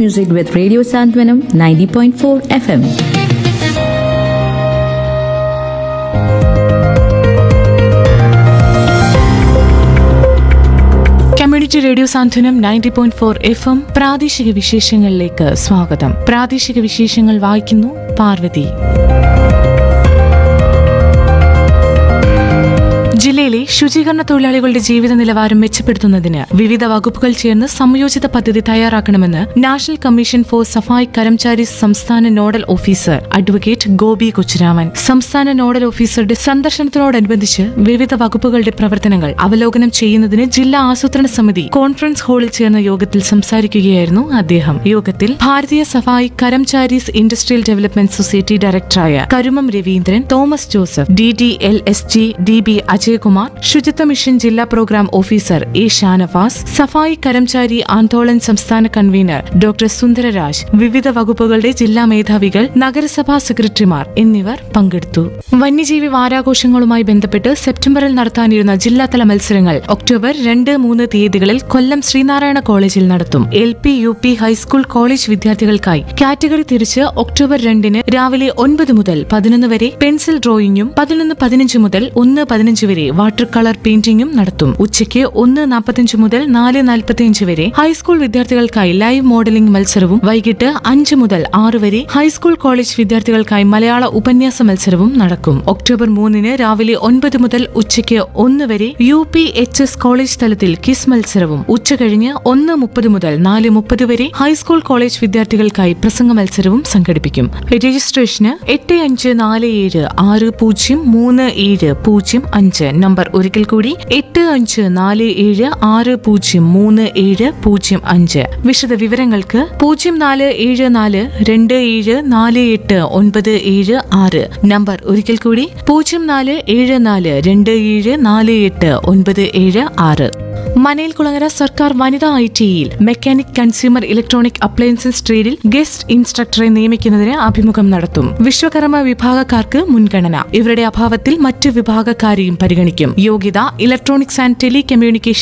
music with Radio Santwanam 90.4 FM. Community radio Santhwanam ninety point four F M പ്രാദേശിക വിശേഷങ്ങളിലേക്ക് സ്വാഗതം പ്രാദേശിക വിശേഷങ്ങൾ വായിക്കുന്നു പാർവതി ജില്ലയിലെ ശുചീകരണ തൊഴിലാളികളുടെ ജീവിത നിലവാരം മെച്ചപ്പെടുത്തുന്നതിന് വിവിധ വകുപ്പുകൾ ചേർന്ന് സംയോജിത പദ്ധതി തയ്യാറാക്കണമെന്ന് national commission for Safai Karamcharis സംസ്ഥാന nodal officer advocate Gopi Kochuraman സംസ്ഥാന നോഡൽ ഓഫീസറുടെ സന്ദർശനത്തോടനുബന്ധിച്ച് വിവിധ വകുപ്പുകളുടെ പ്രവർത്തനങ്ങൾ അവലോകനം ചെയ്യുന്നതിന് ജില്ലാ ആസൂത്രണ സമിതി കോൺഫറൻസ് ഹാളിൽ ചേർന്ന യോഗത്തിൽ സംസാരിക്കുകയായിരുന്നു അദ്ദേഹം യോഗത്തിൽ Bharatiya Safai Karamcharis industrial development society ഡയറക്ടറായ Karumam Raveendran Thomas Joseph D D L S G D B Ajayakumar Suchitwa mission ജില്ലാ program officer A Shanavas Safai Karamchari Andolan സംസ്ഥാന കൺവീനർ ഡോക്ടർ സുന്ദരരാജ് വിവിധ വകുപ്പുകളുടെ ജില്ലാ മേധാവികൾ നഗരസഭാ സെക്രട്ടറിമാർ എന്നിവർ പങ്കെടുത്തു വന്യജീവി വാരാഘോഷങ്ങളുമായി ബന്ധപ്പെട്ട് സെപ്റ്റംബറിൽ നടത്താനിരുന്ന ജില്ലാതല മത്സരങ്ങൾ ഒക്ടോബർ രണ്ട് മൂന്ന് തീയതികളിൽ കൊല്ലം ശ്രീനാരായണ കോളേജിൽ നടത്തും L P U P high school college വിദ്യാർത്ഥികൾക്കായി കാറ്റഗറി തിരിച്ച് ഒക്ടോബർ രണ്ടിന് രാവിലെ ഒൻപത് മുതൽ പതിനൊന്ന് വരെ പെൻസിൽ ഡ്രോയിങ്ങും പതിനൊന്ന് പതിനഞ്ച് മുതൽ ഒന്ന് പതിനഞ്ച് വരെ വാട്ടർ കളർ പെയിന്റിംഗും നടത്തും ഉച്ചയ്ക്ക് ഒന്ന് നാൽപ്പത്തിയഞ്ച് മുതൽ നാല് നാൽപ്പത്തിയഞ്ച് വരെ ഹൈസ്കൂൾ വിദ്യാർത്ഥികൾക്കായി ലൈവ് മോഡലിംഗ് മത്സരവും വൈകിട്ട് അഞ്ച് മുതൽ ആറ് വരെ ഹൈസ്കൂൾ കോളേജ് വിദ്യാർത്ഥികൾക്കായി മലയാള ഉപന്യാസ മത്സരവും നടക്കും ഒക്ടോബർ മൂന്നിന് രാവിലെ ഒൻപത് മുതൽ ഉച്ചയ്ക്ക് ഒന്ന് വരെ U P H S college തലത്തിൽ കിസ് മത്സരവും ഉച്ചകഴിഞ്ഞ് ഒന്ന് മുപ്പത് മുതൽ നാല് മുപ്പത് വരെ ഹൈസ്കൂൾ കോളേജ് വിദ്യാർത്ഥികൾക്കായി പ്രസംഗ മത്സരവും സംഘടിപ്പിക്കും രജിസ്ട്രേഷന് എട്ട് അഞ്ച് നാല് ഏഴ് ആറ് പൂജ്യം മൂന്ന് ഏഴ് പൂജ്യം അഞ്ച് നമ്പർ ഒരിക്കൽ കൂടി എട്ട് അഞ്ച് നാല് ഏഴ് ആറ് പൂജ്യം മൂന്ന് ഏഴ് പൂജ്യം അഞ്ച് വിശദ വിവരങ്ങൾക്ക് പൂജ്യം നാല് ഏഴ് നാല് രണ്ട് ഏഴ് നാല് എട്ട് ഒൻപത് ഏഴ് ആറ് നമ്പർ ഒരിക്കൽ കൂടി പൂജ്യം നാല് ഏഴ് നാല് രണ്ട് ഏഴ് നാല് എട്ട് ഒൻപത് ഏഴ് ആറ് മനയിൽ കുളങ്ങര സർക്കാർ വനിതാ ഐ ടിയിൽ മെക്കാനിക് കൺസ്യൂമർ ഇലക്ട്രോണിക് അപ്ലയൻസസ് ട്രേഡിൽ ഗസ്റ്റ് ഇൻസ്ട്രക്ടറെ നിയമിക്കുന്നതിന് അഭിമുഖം നടത്തും വിശ്വകർമ്മ വിഭാഗക്കാർക്ക് മുൻഗണന ഇവരുടെ അഭാവത്തിൽ മറ്റു വിഭാഗക്കാരെയും പരിഗണിക്കും യോഗ്യത ഇലക്ട്രോണിക്സ് ആൻഡ് ടെലികമ്മ്യൂണിക്കേഷൻ